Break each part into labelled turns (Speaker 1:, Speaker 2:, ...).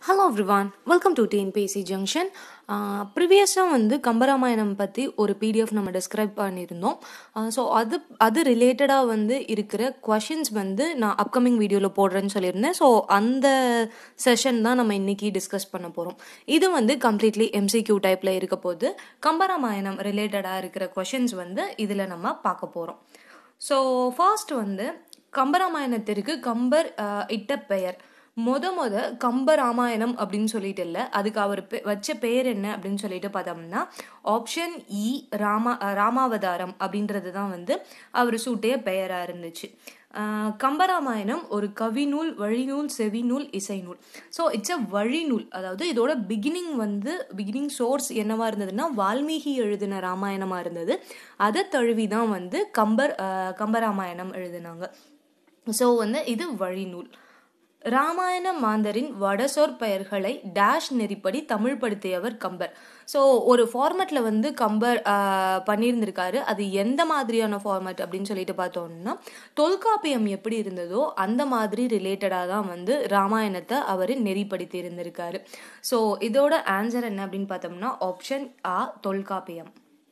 Speaker 1: hello everyone welcome to TNPSC junction ப்ரிவியஸாக வந்து கம்பராமாயணம் பற்றி ஒரு பிடிஎஃப் நம்ம டிஸ்கிரைப் பண்ணியிருந்தோம் ஸோ அது அது ரிலேட்டடாக வந்து இருக்கிற கொஷின்ஸ் வந்து நான் அப்கமிங் வீடியோவில் போடுறேன்னு சொல்லியிருந்தேன் ஸோ அந்த செஷன் தான் நம்ம இன்னைக்கு டிஸ்கஸ் பண்ண போகிறோம் இது வந்து கம்ப்ளீட்லி எம்சிக்யூ டைப்பில் இருக்க போது கம்பராமாயணம் ரிலேட்டடாக இருக்கிற கொஷின்ஸ் வந்து இதில் நம்ம பார்க்க போகிறோம் ஸோ ஃபர்ஸ்ட் வந்து கம்பராமாயணத்திற்கு கம்பர் அஹ், இட்ட பெயர் மொத மொத கம்ப ராமாயணம் அப்படின்னு சொல்லிட்டு இல்லை அதுக்கு அவர் பெ- வச்ச பேர் என்ன அப்படின்னு சொல்லிட்டு பார்த்தோம்னா ஆப்ஷன் இ ராமா அஹ், ராமாவதாரம் அப்படின்றது தான் வந்து அவர் சூட்டிய பெயராக இருந்துச்சு அஹ், கம்பராமாயணம் ஒரு கவிநூல் வழிநூல் செவிநூல் இசைநூல் ஸோ இட்ஸ் அ வழிநூல் அதாவது இதோட பிகினிங் வந்து பிகினிங் சோர்ஸ் என்னவா இருந்ததுன்னா வால்மீகி எழுதின ராமாயணமாக இருந்தது அதை தழுவி தான் வந்து கம்பர் அஹ், கம்பராமாயணம் எழுதினாங்க ஸோ வந்து இது வழிநூல் ராமாயண மாந்தரின் வடசொற் பெயர்களை டேஷ் நெறிப்படி தமிழ்படுத்தியவர் கம்பர் ஸோ ஒரு ஃபார்மேட்டில் வந்து கம்பர் ஆஹ், பண்ணியிருந்திருக்காரு அது எந்த மாதிரியான ஃபார்மேட் அப்படின்னு சொல்லிட்டு பார்த்தோம்னா தொல்காப்பியம் எப்படி இருந்ததோ அந்த மாதிரி ரிலேட்டடாக தான் வந்து ராமாயணத்தை அவர் நெறிப்படுத்தி இருந்திருக்காரு ஸோ இதோட ஆன்சர் என்ன அப்படின்னு பார்த்தோம்னா ஆப்ஷன் ஆ தொல்காப்பியம்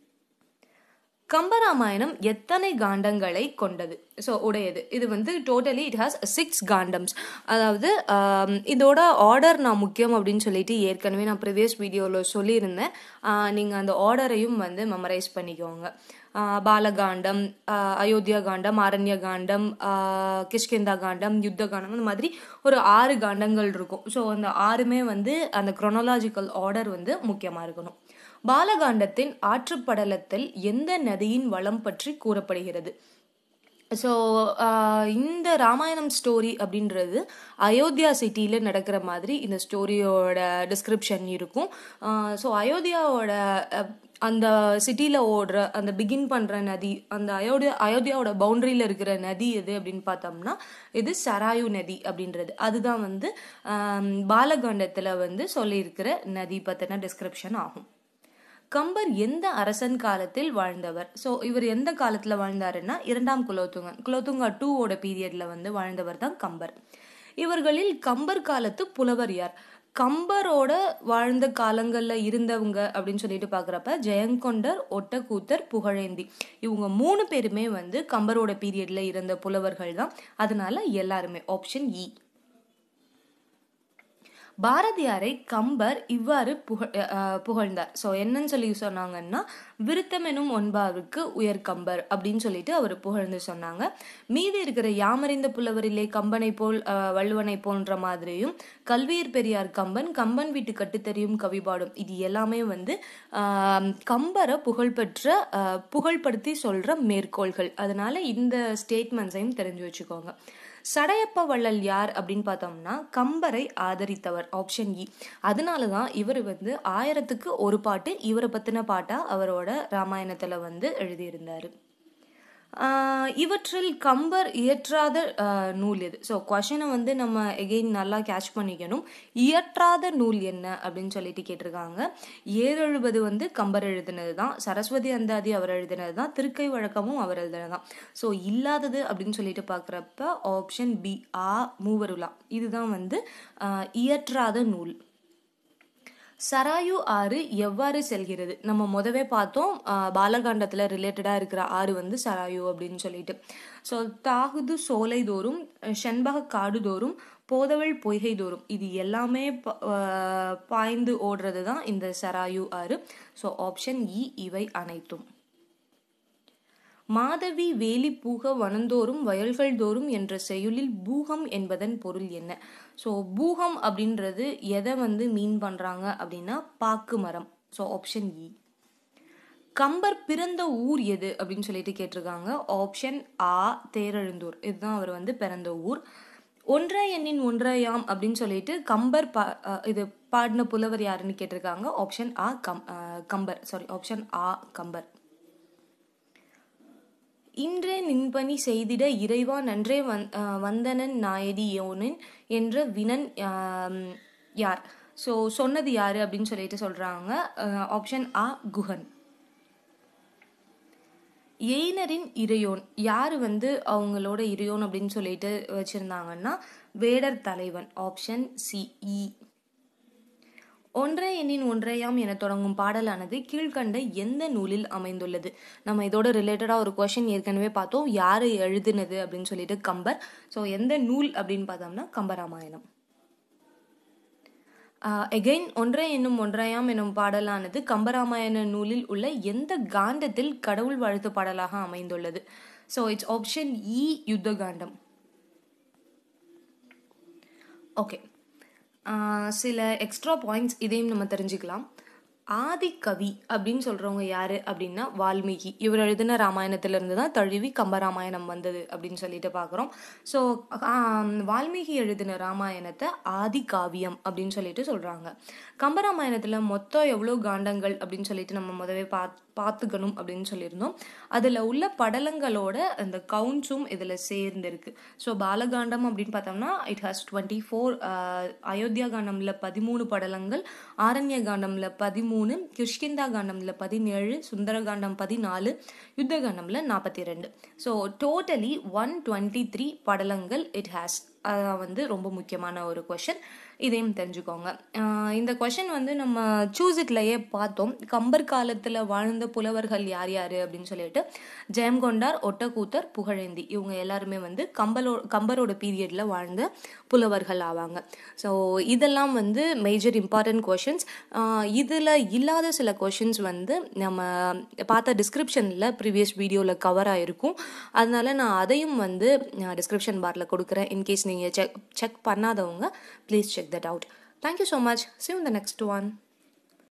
Speaker 1: கம்பராமாயணம் எத்தனை காண்டங்களை கொண்டது ஸோ உடையது இது வந்து டோட்டலி இட் ஹாஸ் சிக்ஸ் காண்டம்ஸ் அதாவது ஆம், இதோட ஆர்டர் நான் முக்கியம் அப்படின்னு சொல்லிட்டு ஏற்கனவே நான் ப்ரிவியஸ் வீடியோவில் சொல்லியிருந்தேன் நீங்கள் அந்த ஆர்டரையும் வந்து மெமரைஸ் பண்ணிக்கோங்க ஆ, பாலகாண்டம் ஆ, அயோத்தியா காண்டம் ஆரண்ய காண்டம் ஆ, கிஷ்கிந்தா காண்டம் யுத்த காண்டம் அந்த மாதிரி ஒரு ஆறு காண்டங்கள் இருக்கும் ஸோ அந்த ஆறுமே வந்து அந்த குரோனாலாஜிக்கல் ஆர்டர் வந்து முக்கியமாக இருக்கணும் பாலகாண்டத்தின் ஆற்றுப்படலத்தில் எந்த நதியின் வளம் பற்றி கூறப்படுகிறது ஸோ இந்த ராமாயணம் ஸ்டோரி அப்படின்றது அயோத்தியா சிட்டியில் நடக்கிற மாதிரி இந்த ஸ்டோரியோட டிஸ்கிரிப்ஷன் இருக்கும் ஸோ அயோத்தியாவோட அஹ், அந்த சிட்டியில் ஓடுற அந்த பிகின் பண்ணுற நதி அந்த அயோத்தியா அயோத்தியாவோட பவுண்டரியில் இருக்கிற நதி எது அப்படின்னு பார்த்தோம்னா இது சராயு நதி அப்படின்றது அதுதான் வந்து ஆம், பாலகாண்டத்தில் வந்து சொல்லியிருக்கிற நதி பற்றின டிஸ்கிரிப்ஷன் ஆகும் கம்பர் எந்த அரசன் காலத்தில் வாழ்ந்தவர் ஸோ இவர் எந்த காலத்தில் வாழ்ந்தாருன்னா இரண்டாம் குலோத்துங்கன் குலோத்துங்கா டூவோட பீரியட்ல வந்து வாழ்ந்தவர் தான் கம்பர் இவர்களில் கம்பர் காலத்து புலவர் யார் கம்பரோட வாழ்ந்த காலங்களில் இருந்தவங்க அப்படின்னு சொல்லிட்டு பார்க்குறப்ப ஜெயங்கொண்டர் ஒட்டக்கூத்தர் புகழேந்தி இவங்க மூணு பேருமே வந்து கம்பரோட பீரியட்ல இருந்த புலவர்கள் தான் அதனால எல்லாருமே ஆப்ஷன் இ பாரதியாரை கம்பர் இவ்வாறு புகழ் அஹ் புகழ்ந்தார் ஸோ என்னன்னு சொல்லி சொன்னாங்கன்னா விருத்தம் எனும் ஒன்பாருக்கு உயர் கம்பர் அப்படின்னு சொல்லிட்டு அவர் புகழ்ந்து சொன்னாங்க மீதி இருக்கிற யாமறிந்த புலவரிலே கம்பனை போல் அஹ், வள்ளுவனை போன்ற மாதிரியும் கல்வியர் பெரியார் கம்பன் கம்பன் வீட்டு கட்டுத்தெரியும் கவிபாடும் இது எல்லாமே வந்து ஆஹ், கம்பரை புகழ்பெற்ற அஹ், புகழ்படுத்தி சொல்ற மேற்கோள்கள் அதனால இந்த ஸ்டேட்மெண்ட்ஸையும் தெரிஞ்சு வச்சுக்கோங்க சடையப்ப வள்ளல் யார் அப்படின்னு பார்த்தோம்னா கம்பரை ஆதரித்தவர் ஆப்ஷன் இ அதனால தான் இவர் வந்து ஆயிரத்துக்கு ஒரு பாட்டு இவரை பத்தின பாட்டா அவரோட ராமாயணத்துல வந்து எழுதியிருந்தாரு ஆஹ் இவற்றில் கம்பர் இயற்றாத ஆஹ், நூல் எது ஸோ கொஷனை வந்து நம்ம எகெயின் நல்லா கேட்ச் பண்ணிக்கணும் இயற்றாத நூல் என்ன அப்படின்னு சொல்லிட்டு கேட்டிருக்காங்க ஏழெழுபது வந்து கம்பர் எழுதினது தான் சரஸ்வதி அந்தாதி அவர் எழுதினது தான் திருக்கை வழக்கமும் அவர் எழுதினது தான் ஸோ இல்லாதது அப்படின்னு சொல்லிட்டு பார்க்குறப்ப ஆப்ஷன் பி ஆ மூவருலா இதுதான் வந்து ஆஹ், இயற்றாத நூல் சராயு ஆறு எவ்வாறு செல்கிறது நம்ம முதவே பார்த்தோம் ஆஹ், பாலகாண்டத்துல ரிலேட்டடா இருக்கிற ஆறு வந்து சராயு அப்படின்னு சொல்லிட்டு ஸோ தாகுது சோலை தோறும் செண்பக காடு தோறும் போதவள் பொய்கை தோறும் இது எல்லாமே ப- ஆஹ், பாய்ந்து ஓடுறது தான் இந்த சராயு ஆறு ஸோ ஆப்ஷன் இ இவை அனைத்தும் மாதவி வேலி பூக வனந்தோறும் வயல்கள் தோறும் என்ற செய்யுளில் பூகம் என்பதன் பொருள் என்ன ஸோ பூகம் அப்படின்றது எதை வந்து மீன் பண்றாங்க அப்படின்னா பாக்கு மரம் ஸோ ஆப்ஷன் இ கம்பர் பிறந்த ஊர் எது அப்படின்னு சொல்லிட்டு கேட்டிருக்காங்க ஆப்ஷன் ஆ தேரெழுந்தூர் இதுதான் அவர் வந்து பிறந்த ஊர் ஒன்றை எண்ணின் ஒன்றையாம் அப்படின்னு சொல்லிட்டு கம்பர் பா அஹ் இது பாடின புலவர் யாருன்னு கேட்டிருக்காங்க ஆப்ஷன் ஆ கம் அஹ் கம்பர் சாரி ஆப்ஷன் ஆ கம்பர் இன்றே நின்பணி செய்திட இறைவா நன்றே வந் அஹ் வந்தனன் நாயடி யோனின் என்ற வினன் ஆம், யார் ஸோ சொன்னது யாரு அப்படின்னு சொல்லிட்டு சொல்றாங்க ஆப்ஷன் ஆ குஹன் எயினரின் இறையோன் யார் வந்து அவங்களோட இறையோன் அப்படின்னு சொல்லிட்டு வச்சிருந்தாங்கன்னா வேடர் தலைவன் ஆப்ஷன் சி இ ஒன்றே எண்ணின் ஒன்றையாம் என தொடங்கும் பாடலானது கீழ்கண்ட எந்த நூலில் அமைந்துள்ளது நம்ம இதோட ரிலேட்டடாக ஒரு கொஷின் ஏற்கனவே பார்த்தோம் யார் எழுதுனது அப்படின்னு சொல்லிட்டு கம்பர் ஸோ எந்த நூல் அப்படின்னு பார்த்தோம்னா கம்பராமாயணம் எகைன் ஒன்றே என்னும் ஒன்றையாம் என்னும் பாடலானது கம்பராமாயண நூலில் உள்ள எந்த காண்டத்தில் கடவுள் வாழ்த்து பாடலாக அமைந்துள்ளது ஸோ இட்ஸ் ஆப்ஷன் இ யுத்த காண்டம் ஓகே சில எக்ஸ்ட்ரா பாயிண்ட்ஸ் இதையும் நம்ம தெரிஞ்சுக்கலாம் ஆதிக்கவி அப்படின்னு சொல்கிறவங்க யார் அப்படின்னா வால்மீகி இவர் எழுதின ராமாயணத்திலிருந்து தான் தழுவி கம்பராமாயணம் வந்தது அப்படின்னு சொல்லிட்டு பார்க்குறோம் ஸோ வால்மீகி எழுதின ராமாயணத்தை ஆதி காவியம் அப்படின்னு சொல்லிட்டு சொல்கிறாங்க கம்பராமாயணத்தில் மொத்தம் எவ்வளோ காண்டங்கள் அப்படின்னு சொல்லிட்டு நம்ம முதவே பா பார்த்துக்கணும் அப்படின்னு சொல்லியிருந்தோம் அதில் உள்ள படலங்களோட அந்த கவுண்ட்ஸும் இதில் சேர்ந்துருக்கு ஸோ பாலகாண்டம் அப்படின்னு பார்த்தோம்னா it has twenty four Ayodhya காண்டமில் பதிமூணு படலங்கள் ஆரண்ய காண்டமில் பதிமூணு கிருஷ்கிந்தா காண்டமில் பதினேழு சுந்தரகாண்டம் பதினாலு யுத்த காண்டமில் நாற்பத்தி ரெண்டு so totally one twenty three படலங்கள் இட் ஹேஸ் அதான் வந்து ரொம்ப முக்கியமான ஒரு கொஷின் இதையும் தெரிஞ்சுக்கோங்க இந்த கொஷின் வந்து நம்ம சூஸ் இட்லையே பார்த்தோம் கம்பர் காலத்தில் வாழ்ந்த புலவர்கள் யார் யார் அப்படின்னு சொல்லிட்டு ஜெயம்கொண்டார் ஒட்டக்கூத்தர் புகழேந்தி இவங்க எல்லாருமே வந்து கம்பலோ கம்பரோட பீரியடில் வாழ்ந்த புலவர்கள் ஆவாங்க ஸோ இதெல்லாம் வந்து மேஜர் இம்பார்ட்டன்ட் கொஷின்ஸ் இதில் இல்லாத சில கொஷின்ஸ் வந்து நம்ம பார்த்த டிஸ்கிரிப்ஷனில் ப்ரீவியஸ் வீடியோவில் கவர் ஆகிருக்கும் அதனால நான் அதையும் வந்து டிஸ்கிரிப்ஷன் பாரில் கொடுக்குறேன் இன்கேஸ் நீங்கள் செக் செக் பண்ணாதவங்க please check that out thank you so much சி இந்த நெக்ஸ்ட் ஒன்